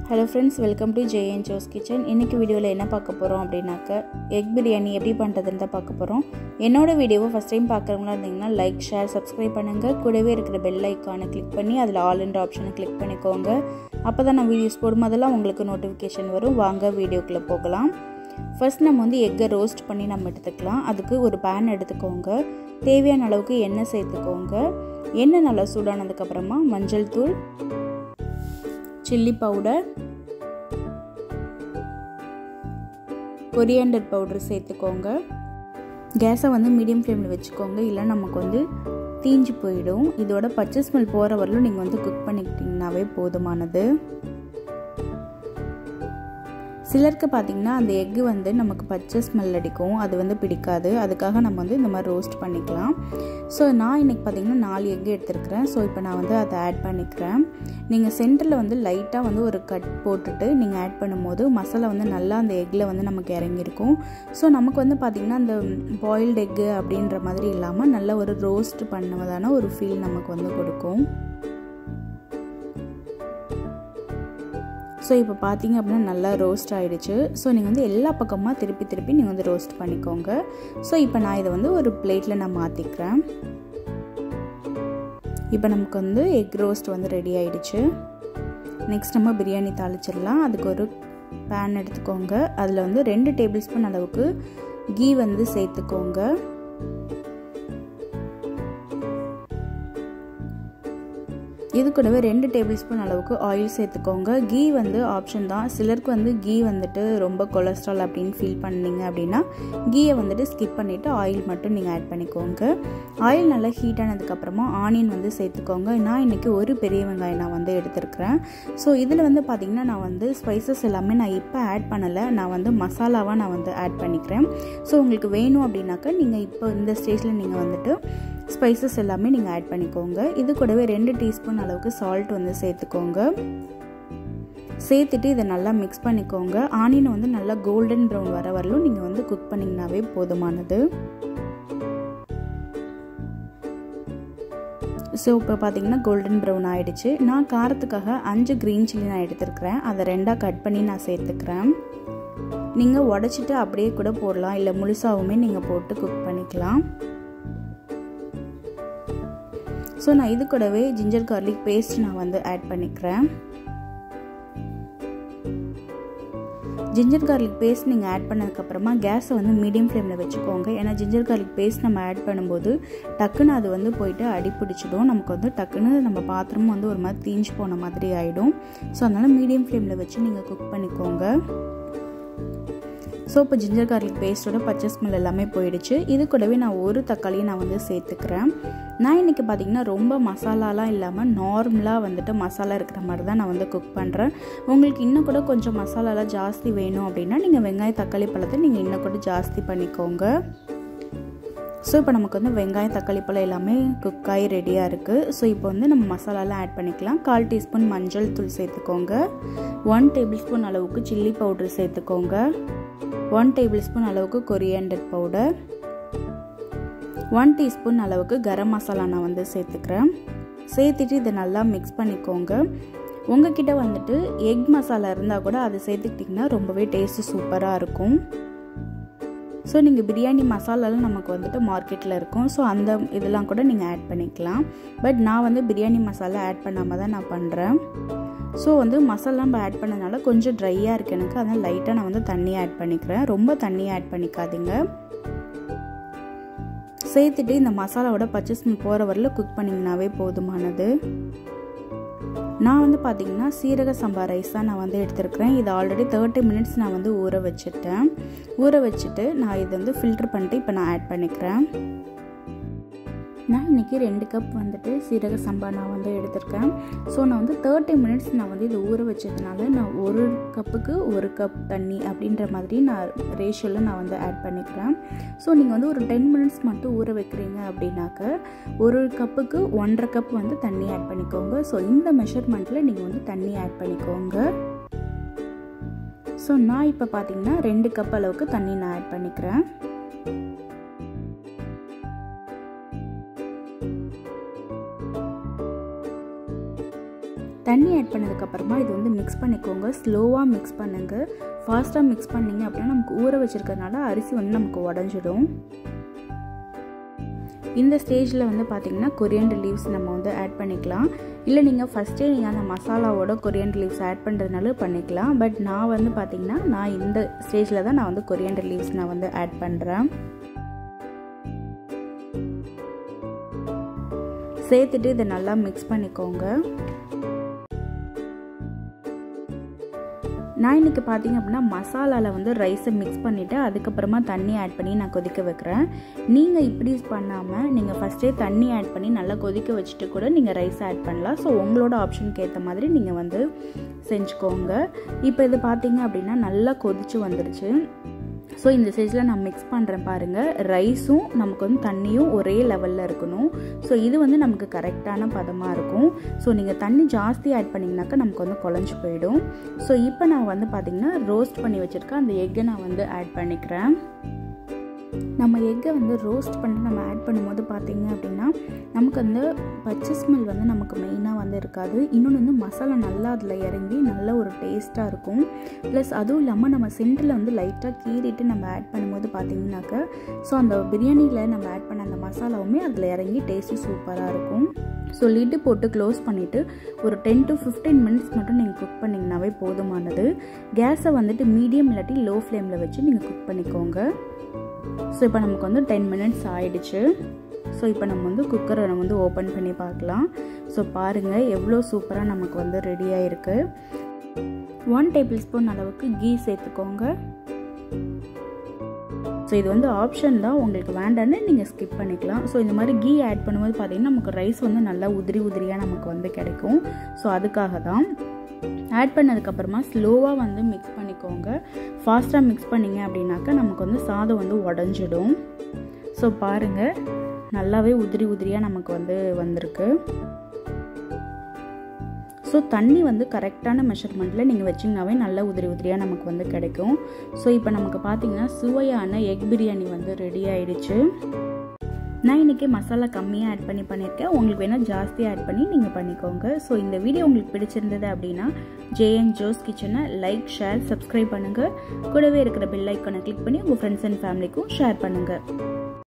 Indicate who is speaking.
Speaker 1: hello friends welcome to JN Jo's kitchen இன்றைக்கி வீடியோவில் என்ன பார்க்க போகிறோம் அப்படின்னாக்க எக் பிரியாணி எப்படி பண்ணுறதுன்னு தான் பார்க்க போகிறோம் என்னோட வீடியோவை ஃபஸ்ட் டைம் பார்க்குறவங்களா இருந்தீங்கன்னா லைக் ஷேர் சப்ஸ்கிரைப் பண்ணுங்கள் கூடவே இருக்கிற பெல் ஐக்கானை கிளிக் பண்ணி அதில் ஆல் என்ற ஆப்ஷனை கிளிக் பண்ணிக்கோங்க அப்போ தான் நான் வீடியோஸ் போடும்போதெல்லாம் உங்களுக்கு நோட்டிஃபிகேஷன் வரும் வாங்க வீடியோக்குள்ளே போகலாம் ஃபர்ஸ்ட் நம்ம வந்து எக்கை ரோஸ்ட் பண்ணி நம்ம எடுத்துக்கலாம் அதுக்கு ஒரு பேன் எடுத்துக்கோங்க தேவையான அளவுக்கு எண்ணெய் சேர்த்துக்கோங்க எண்ணெய் நல்லா சூடானதுக்கப்புறமா மஞ்சள் தூள் சில்லி பவுடர் கொரியாண்டர் பவுடர் சேர்த்துக்கோங்க கேஸை வந்து மீடியம் ஃப்ளேமில் வச்சுக்கோங்க இல்லை நமக்கு வந்து தீஞ்சு போயிடும் இதோட பச்சை ஸ்மெல் போகிற வரலும் நீங்கள் வந்து குக் பண்ணிக்கிட்டிங்கனாவே போதுமானது சிலருக்கு பார்த்திங்கன்னா அந்த எக்கு வந்து நமக்கு பச்சை ஸ்மெல் அடிக்கும் அது வந்து பிடிக்காது அதுக்காக நம்ம வந்து இந்த மாதிரி ரோஸ்ட் பண்ணிக்கலாம் ஸோ நான் இன்றைக்கி பார்த்திங்கன்னா நாலு எக்கு எடுத்துருக்கிறேன் ஸோ இப்போ நான் வந்து அதை ஆட் பண்ணிக்கிறேன் நீங்கள் சென்டரில் வந்து லைட்டாக வந்து ஒரு கட் போட்டுட்டு நீங்கள் ஆட் பண்ணும்போது மசாலா வந்து நல்லா அந்த எக்கில் வந்து நமக்கு இறங்கியிருக்கும் ஸோ நமக்கு வந்து பார்த்திங்கன்னா அந்த பாயில்டு எக்கு அப்படின்ற மாதிரி இல்லாமல் நல்ல ஒரு ரோஸ்ட் பண்ணுவதான ஒரு ஃபீல் நமக்கு வந்து கொடுக்கும் ஸோ இப்போ பார்த்தீங்க அப்படின்னா நல்லா ரோஸ்ட் ஆகிடுச்சு ஸோ நீங்கள் வந்து எல்லா பக்கமாக திருப்பி திருப்பி நீங்கள் வந்து ரோஸ்ட் பண்ணிக்கோங்க ஸோ இப்போ நான் இதை வந்து ஒரு பிளேட்டில் நான் மாற்றிக்கிறேன் இப்போ நமக்கு வந்து எக் ரோஸ்ட் வந்து ரெடி ஆகிடுச்சு நெக்ஸ்ட் நம்ம பிரியாணி தாளிச்சிடலாம் அதுக்கு ஒரு பேன் எடுத்துக்கோங்க அதில் வந்து ரெண்டு டேபிள் ஸ்பூன் அளவுக்கு கீ வந்து சேர்த்துக்கோங்க இது கூடவே ரெண்டு டேபிள் ஸ்பூன் அளவுக்கு ஆயில் சேர்த்துக்கோங்க கீ வந்து ஆப்ஷன் தான் சிலருக்கு வந்து கீ வந்துட்டு ரொம்ப கொலஸ்ட்ரால் அப்படின்னு ஃபீல் பண்ணீங்க அப்படின்னா கீயை வந்துட்டு ஸ்கிப் பண்ணிவிட்டு ஆயில் மட்டும் நீங்கள் ஆட் பண்ணிக்கோங்க ஆயில் நல்லா ஹீட் ஆனதுக்கப்புறமா ஆனியன் வந்து சேர்த்துக்கோங்க நான் இன்றைக்கி ஒரு பெரிய வெங்காயம் நான் வந்து எடுத்துருக்கிறேன் ஸோ இதில் வந்து பார்த்திங்கன்னா நான் வந்து ஸ்பைசஸ் எல்லாமே நான் இப்போ ஆட் பண்ணலை நான் வந்து மசாலாவாக நான் வந்து ஆட் பண்ணிக்கிறேன் ஸோ உங்களுக்கு வேணும் அப்படின்னாக்கா நீங்கள் இப்போ இந்த ஸ்டேஜில் நீங்கள் வந்துட்டு ஸ்பைசஸ் எல்லாமே நீங்கள் ஆட் பண்ணிக்கோங்க இது கூடவே ரெண்டு டீஸ்பூன் அளவுக்கு சால்ட் வந்து சேர்த்துக்கோங்க சேர்த்துட்டு இதை நல்லா மிக்ஸ் பண்ணிக்கோங்க ஆனியனை வந்து நல்லா கோல்டன் ப்ரௌன் வர வரலும் நீங்கள் வந்து குக் பண்ணிங்கனாவே போதுமானது ஸோ இப்போ பார்த்தீங்கன்னா கோல்டன் ப்ரௌன் ஆகிடுச்சு நான் காரத்துக்காக அஞ்சு க்ரீன் சில்லி நான் எடுத்துருக்கிறேன் அதை ரெண்டாக கட் பண்ணி நான் சேர்த்துக்கிறேன் நீங்கள் உடச்சிட்டு அப்படியே கூட போடலாம் இல்லை முழுசாகவுமே நீங்கள் போட்டு குக் பண்ணிக்கலாம் ஸோ நான் இது கூடவே ஜிஞ்சர் கார்லிக் பேஸ்ட் நான் வந்து ஆட் பண்ணிக்கிறேன் ஜிஞ்சர் கார்லிக் பேஸ்ட் நீங்கள் ஆட் பண்ணதுக்கப்புறமா கேஸை வந்து மீடியம் ஃப்ளேமில் வச்சுக்கோங்க ஏன்னா ஜிஞ்சர் கார்லிக் பேஸ்ட் நம்ம ஆட் பண்ணும்போது டக்குன்னு அது வந்து போயிட்டு அடி பிடிச்சிடும் நமக்கு வந்து டக்குன்னு நம்ம பாத்திரமும் வந்து ஒரு மாதிரி தீஞ்சு போன மாதிரி ஆகிடும் ஸோ அதனால் மீடியம் ஃப்ளேமில் வச்சு நீங்கள் குக் பண்ணிக்கோங்க ஸோ இப்போ ஜிஞ்சர் கார்லிக் பேஸ்ட்டோட பச்சை ஸ்மெல் எல்லாமே போயிடுச்சு இது கூடவே நான் ஒரு தக்காளியை நான் வந்து சேர்த்துக்கிறேன் நான் இன்றைக்கி பார்த்திங்கன்னா ரொம்ப மசாலாலாம் இல்லாமல் நார்மலாக வந்துட்டு மசாலா இருக்கிற மாதிரி தான் நான் வந்து குக் பண்ணுறேன் உங்களுக்கு இன்னும் கூட கொஞ்சம் மசாலாலாம் ஜாஸ்தி வேணும் அப்படின்னா நீங்கள் வெங்காயம் தக்காளி பழத்தை நீங்கள் இன்னும் கூட ஜாஸ்தி பண்ணிக்கோங்க ஸோ இப்போ நமக்கு வந்து வெங்காயம் தக்காளி பழம் எல்லாமே குக்காகி ரெடியாக இருக்குது ஸோ இப்போ வந்து நம்ம மசாலாலாம் ஆட் பண்ணிக்கலாம் கால் டீஸ்பூன் மஞ்சள் தூள் சேர்த்துக்கோங்க ஒன் டேபிள் ஸ்பூன் அளவுக்கு சில்லி பவுட்ரு சேர்த்துக்கோங்க ஒன் டேபிள் ஸ்பூன் அளவுக்கு கொரியாண்டர் பவுடர் ஒன் டீஸ்பூன் அளவுக்கு கரம் மசாலா நான் வந்து சேர்த்துக்கிறேன் சேர்த்துட்டு இதை நல்லா மிக்ஸ் பண்ணிக்கோங்க உங்ககிட்ட வந்துட்டு எக் மசாலா இருந்தால் கூட அதை சேர்த்துக்கிட்டிங்கன்னா ரொம்பவே டேஸ்ட்டு சூப்பராக இருக்கும் ஸோ நீங்கள் பிரியாணி மசாலாலாம் நமக்கு வந்துட்டு மார்க்கெட்டில் இருக்கும் ஸோ அந்த இதெல்லாம் கூட நீங்கள் ஆட் பண்ணிக்கலாம் பட் நான் வந்து பிரியாணி மசாலா ஆட் பண்ணாமல் தான் நான் பண்ணுறேன் ஸோ வந்து மசாலா நம்ம ஆட் பண்ணனால கொஞ்சம் ட்ரையாக இருக்குது எனக்கு அதனால் லைட்டாக நான் வந்து தண்ணி ஆட் பண்ணிக்கிறேன் ரொம்ப தண்ணி ஆட் பண்ணிக்காதீங்க சேர்த்துட்டு இந்த மசாலாவோட பச்சை ஸ்மெல் போகிற வரல குக் பண்ணிங்கனாவே போதுமானது நான் வந்து பார்த்திங்கன்னா சீரக சம்பா ரைஸ் தான் நான் வந்து எடுத்துருக்கிறேன் இது ஆல்ரெடி தேர்ட்டி மினிட்ஸ் நான் வந்து ஊற வச்சுட்டேன் ஊற வச்சுட்டு நான் இதை வந்து ஃபில்ட்ரு பண்ணிட்டு இப்போ நான் ஆட் பண்ணிக்கிறேன் நான் இன்றைக்கி ரெண்டு கப் வந்துட்டு சீரக சம்பா நான் வந்து எடுத்திருக்கேன் ஸோ நான் வந்து தேர்ட்டி மினிட்ஸ் நான் வந்து இதை ஊற வச்சதுனால நான் ஒரு கப்புக்கு ஒரு கப் தண்ணி அப்படின்ற மாதிரி நான் ரேஷியோவில் நான் வந்து ஆட் பண்ணிக்கிறேன் ஸோ நீங்கள் வந்து ஒரு டென் மினிட்ஸ் மட்டும் ஊற வைக்கிறீங்க அப்படின்னாக்க ஒரு கப்புக்கு ஒன்றரை கப் வந்து தண்ணி ஆட் பண்ணிக்கோங்க ஸோ இந்த மெஷர்மெண்ட்டில் நீங்கள் வந்து தண்ணி ஆட் பண்ணிக்கோங்க ஸோ நான் இப்போ பார்த்தீங்கன்னா ரெண்டு கப் அளவுக்கு தண்ணி நான் ஆட் பண்ணிக்கிறேன் தண்ணி ஆட் பண்ணதுக்கப்புறமா இது வந்து மிக்ஸ் பண்ணிக்கோங்க ஸ்லோவாக மிக்ஸ் பண்ணுங்கள் ஃபாஸ்ட்டாக மிக்ஸ் பண்ணிங்க அப்படின்னா நமக்கு ஊற வச்சுருக்கறனால அரிசி வந்து நமக்கு உடஞ்சிடும் இந்த ஸ்டேஜில் வந்து பார்த்திங்கன்னா கொரியண்டர் லீவ்ஸ் நம்ம வந்து ஆட் பண்ணிக்கலாம் இல்லை நீங்கள் ஃபஸ்ட்டே நீங்கள் அந்த மசாலாவோட கொரியண்டர் லீவ்ஸ் ஆட் பண்ணுறதுனால பண்ணிக்கலாம் பட் நான் வந்து பார்த்திங்கன்னா நான் இந்த ஸ்டேஜில் தான் நான் வந்து கொரியண்டர் லீவ்ஸ் நான் வந்து ஆட் பண்ணுறேன் சேர்த்துட்டு இதை நல்லா மிக்ஸ் பண்ணிக்கோங்க நான் இன்றைக்கி பார்த்தீங்க அப்படின்னா மசாலாவில் வந்து ரைஸை மிக்ஸ் பண்ணிவிட்டு அதுக்கப்புறமா தண்ணி ஆட் பண்ணி நான் கொதிக்க வைக்கிறேன் நீங்கள் இப்படி பண்ணாமல் நீங்கள் ஃபஸ்ட்டே தண்ணி ஆட் பண்ணி நல்லா கொதிக்க வச்சுட்டு கூட நீங்கள் ரைஸ் ஆட் பண்ணலாம் ஸோ உங்களோட ஆப்ஷனுக்கு ஏற்ற மாதிரி நீங்கள் வந்து செஞ்சுக்கோங்க இப்போ இது பார்த்தீங்க அப்படின்னா நல்லா கொதிச்சு வந்துருச்சு ஸோ இந்த ஸ்டேஜில் நான் மிக்ஸ் பண்ணுறேன் பாருங்கள் ரைஸும் நமக்கு வந்து தண்ணியும் ஒரே லெவலில் இருக்கணும் ஸோ இது வந்து நமக்கு கரெக்டான பதமாக இருக்கும் ஸோ நீங்கள் தண்ணி ஜாஸ்தி ஆட் பண்ணிங்கனாக்கா நமக்கு வந்து குழஞ்சி போயிடும் ஸோ இப்போ நான் வந்து பார்த்திங்கன்னா ரோஸ்ட் பண்ணி வச்சுருக்கேன் அந்த எக்கை நான் வந்து ஆட் பண்ணிக்கிறேன் நம்ம எக்கை வந்து ரோஸ்ட் பண்ணி நம்ம ஆட் பண்ணும்போது பார்த்திங்க அப்படின்னா நமக்கு அந்த பச்சை ஸ்மெல் வந்து நமக்கு மெயினாக வந்து இருக்காது இன்னொன்று வந்து மசாலா நல்லா அதில் இறங்கி நல்ல ஒரு டேஸ்ட்டாக இருக்கும் ப்ளஸ் அதுவும் இல்லாமல் நம்ம சென்டரில் வந்து லைட்டாக கீறிட்டு நம்ம ஆட் பண்ணும்போது பார்த்திங்கனாக்க ஸோ அந்த பிரியாணியில் நம்ம ஆட் பண்ண அந்த மசாலாவுமே அதில் இறங்கி டேஸ்ட்டு சூப்பராக இருக்கும் ஸோ லிட்டு போட்டு க்ளோஸ் பண்ணிவிட்டு ஒரு டென் டு ஃபிஃப்டீன் மினிட்ஸ் மட்டும் நீங்கள் குக் பண்ணிங்கனாவே போதுமானது கேஸை வந்துட்டு மீடியம் இல்லாட்டி லோ ஃப்ளேமில் வச்சு நீங்கள் குக் பண்ணிக்கோங்க ஸோ இப்போ நமக்கு வந்து டென் மினிட்ஸ் ஆயிடுச்சு ஸோ இப்போ நம்ம வந்து குக்கரை நம்ம வந்து ஓப்பன் பண்ணி பார்க்கலாம் ஸோ பாருங்கள் எவ்வளோ சூப்பராக நமக்கு வந்து ரெடியாக இருக்குது ஒன் டேபிள் ஸ்பூன் அளவுக்கு கீ சேர்த்துக்கோங்க ஸோ இது வந்து ஆப்ஷன் தான் உங்களுக்கு வேண்டான்னு நீங்கள் ஸ்கிப் பண்ணிக்கலாம் ஸோ இந்த மாதிரி கீ ஆட் பண்ணும்போது பார்த்தீங்கன்னா நமக்கு ரைஸ் வந்து நல்லா உதிரி உதிரியாக நமக்கு வந்து கிடைக்கும் ஸோ அதுக்காக தான் ஆட் பண்ணதுக்கப்புறமா ஸ்லோவாக வந்து மிக்ஸ் பண்ணிக்கோங்க ஃபாஸ்ட்டாக மிக்ஸ் பண்ணிங்க அப்படின்னாக்கா நமக்கு வந்து சாதம் வந்து உடஞ்சிடும் ஸோ பாருங்கள் நல்லாவே உதிரி உதிரியாக நமக்கு வந்து வந்திருக்கு ஸோ தண்ணி வந்து கரெக்டான மெஷர்மெண்ட்டில் நீங்கள் வச்சிங்கனாவே நல்லா உதிரி உதிரியாக நமக்கு வந்து கிடைக்கும் ஸோ இப்போ நமக்கு பார்த்தீங்கன்னா சுவையான எக் பிரியாணி வந்து ரெடி ஆயிடுச்சு நான் இன்றைக்கி மசாலா கம்மியாக ஆட் பண்ணி பண்ணியிருக்கேன் உங்களுக்கு வேணால் ஜாஸ்தி ஆட் பண்ணி நீங்கள் பண்ணிக்கோங்க ஸோ இந்த வீடியோ உங்களுக்கு பிடிச்சிருந்தது அப்படின்னா ஜேஎன் ஜோஸ் கிச்சனை லைக் ஷேர் சப்ஸ்கிரைப் பண்ணுங்கள் கூடவே இருக்கிற பெல் ஐக்கானை கிளிக் பண்ணி உங்கள் ஃப்ரெண்ட்ஸ் அண்ட் ஃபேமிலிக்கும் ஷேர் பண்ணுங்கள்